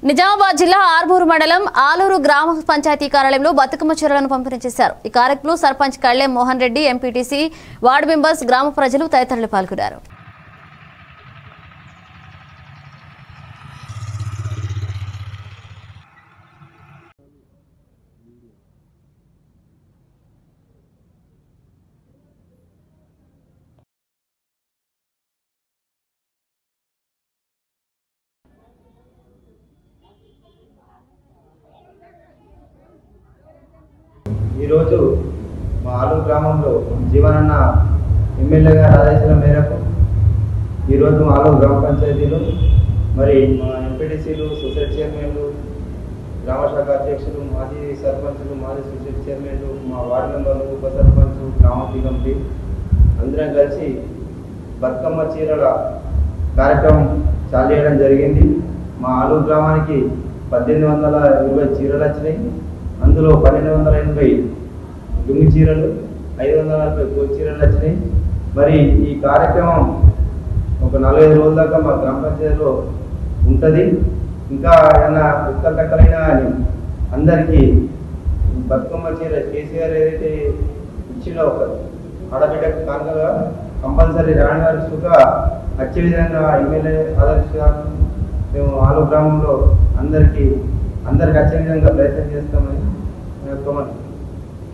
నిజామాబాద్ జిల్లా ఆర్మూరు మండలం ఆలూరు గ్రామ పంచాయతీ కార్యాలయంలో బతుకమ్మ చీరలను పంపిణీ చేశారు ఈ కార్యక్రమంలో sarpanch Kalyan Mohan Reddy MPTC ward members గ్రామ ప్రజలు తదితరులు పాల్గొన్నారు ఈరోజు మా ఆలూరు గ్రామంలో జీవనన్న ఎమ్మెల్యే గారి ఆదేశాల మేరకు ఈరోజు మా ఆలూరు గ్రామ పంచాయతీలో మరి మా ఎంపీటీసీలు సొసైటీ చైర్మన్లు గ్రామ శాఖ అధ్యక్షులు మాజీ సర్పంచులు మాజీ సొసైటీ చైర్మన్లు మా వార్డు మెంబర్లు ఉప సర్పంచ్ గ్రామ కమిటీ అందరం కలిసి బతుకమ్మ చీరల కార్యక్రమం చాలు చేయడం జరిగింది మా ఆలూరు గ్రామానికి పద్దెనిమిది వందల ఇరవై చీరలు వచ్చినాయి అందులో పన్నెండు వందల ఎనభై దుమ్మి చీరలు ఐదు వందల నలభై గోధుమ చీరలు వచ్చినాయి మరి ఈ కార్యక్రమం ఒక నలభైదు రోజుల దాకా మా గ్రామ పంచాయతీలో ఉంటుంది ఇంకా ఏమైనా కుక్కలు కక్కలైనా కానీ అందరికీ బతుకమ్మ చీర కేసీఆర్ ఏదైతే ఇచ్చిందో ఒక ఆడబిడ్డకు కానుకగా కంపల్సరీ రాణి గారి సుఖ వచ్చే విధంగా ఎమ్మెల్యే ఆదర్శంగా మేము ఆలు గ్రామంలో అందరికీ అందరికి వచ్చే విధంగా ప్రయత్నం చేస్తామని నేను కోరుతున్నాను.